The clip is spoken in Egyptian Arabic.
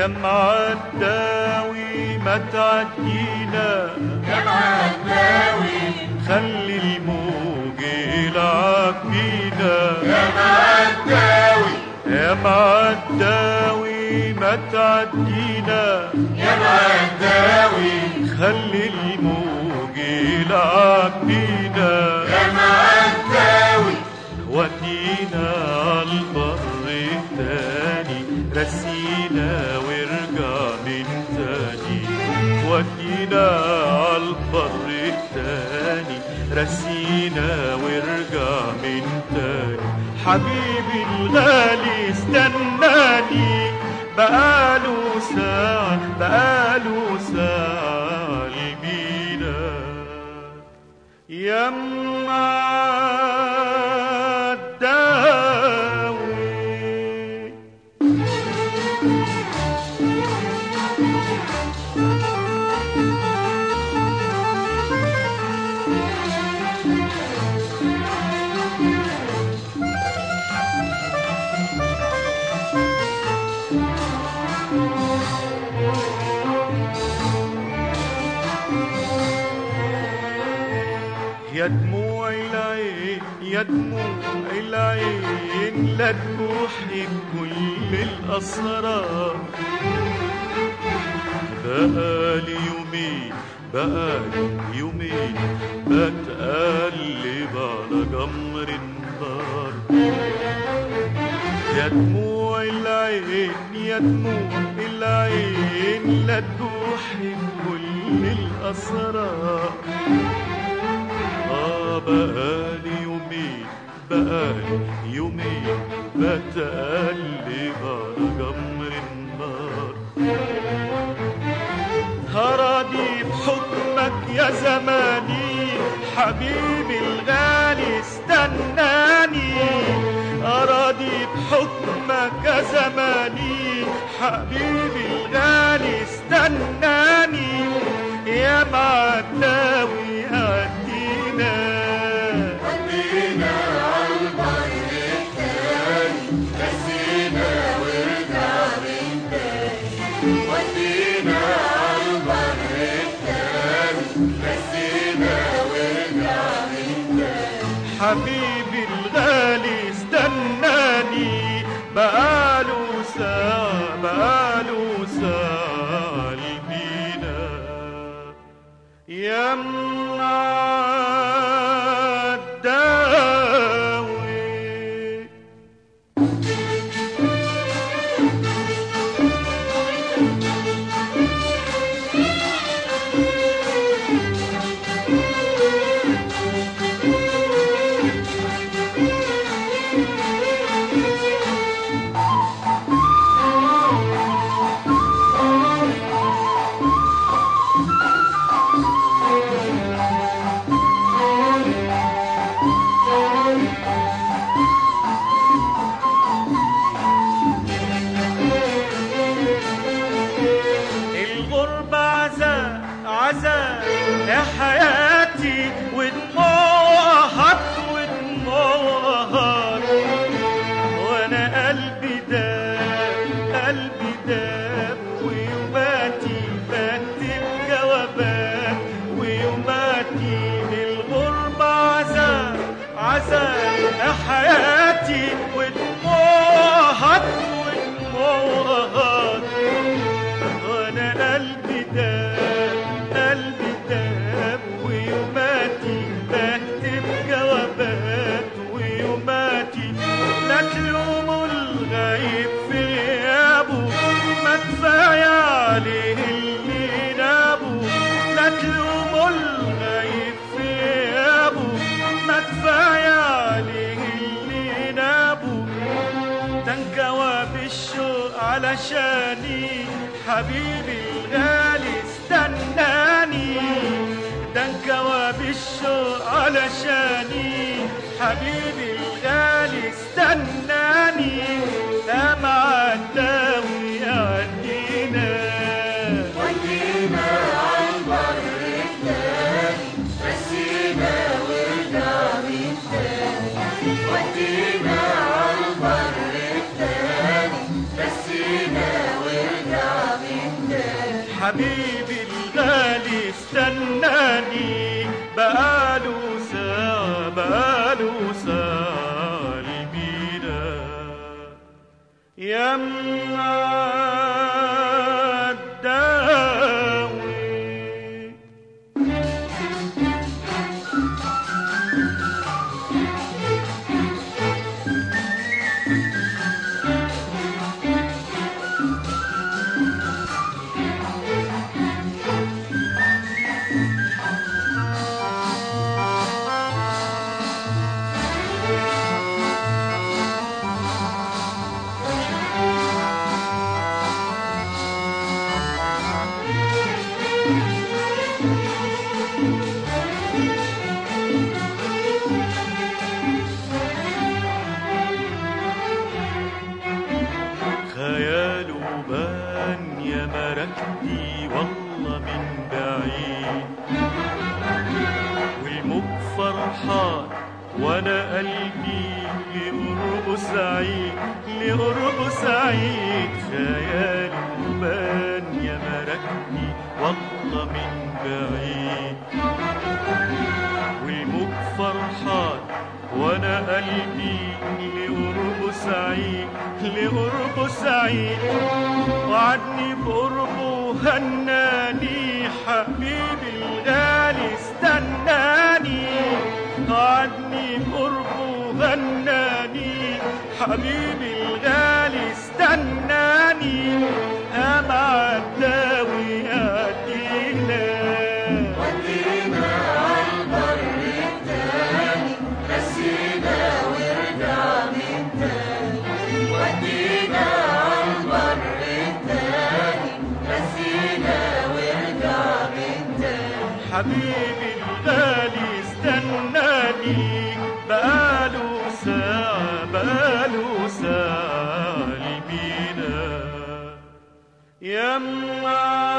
يا معداوي ما تعدينا يا معداوي خلي الموج يلعب بينا يا معداوي يا معداوي ما تعدينا يا معداوي خلي الموج يلعب بينا يا معداوي ودينا عالبر تاني رسينا وارجع من تاني ودينا عالبر تاني رسينا وارجع من تاني حبيبي الغالي استناني بقاله ساعة بقاله ساعة قلبينا يا معداوي يا دموع العين يا دموع العين لا تروحي كل الأسرار بقالي يومين بقالي يومين بتقلب على جمر النار يا دموع العين يا دموع العين لا تروحي كل الأسرار آه بقالي يومين بقالي يومين بتقلب على جمر النار هراضي بحكمك يا زماني حبيبي الغالي استناني أراضي بحكمك يا زماني حبيبي الغالي استناني يا معداوي أدينا ودينا عالبر التاني رسينا ورجع من تاني ودينا عالبر التاني رسينا ورجع من تاني حبيبي الغالي استناني بقاله ساعة بقاله ساعة قلبينا يا معداوي الغربة عذاب عذاب يا حياتي ودموعها ودموعها وانا قلبي داب قلبي داب ويوماتي بكتب جوابات ويوماتي الغربة عذاب عذاب يا حياتي ودموعها ودموعها وانا قلبي داب قلبي داب ويوماتي بكتب جوابات ويوماتي لا تلوموا الغايب في غيابه ما كفاية عليه اللي نابه لا تلوموا الغايب في غيابه ما كفاية عليه اللي نابه ده انكوى بالشوق علشاني حبيبي الغالي استناني ده انكوى بالشوق علشاني حبيبي الغالي استناني يا معداوي عدينا ودينا عالبر التاني رسينا ورجع من تاني ودينا عالبر التاني رسينا ورجع الغالي استناني بقاله ساعة بقاله ساعة المينا يما الداوي خياله بان يا مركبي والله من بعيد والموج فرحان وانا قلبي لقربه سعيد لقربه سعيد خياله بان يا مركبي والله من بعيد والموج فرحان وانا قلبي لقربه سعيد لقربه سعيد وعدني بقربه هناني حبيبي الغالي استناني وعدني بقربه هناني حبيبي الغالي استناني أمع الداوي يدينا ودينا عالبر التاني نسينا وارجع من تاني ودينا عالبر التاني نسينا وارجع من تاني حبيبي الغالي استناني بقاله ساعة بقاله ساعة المينا يما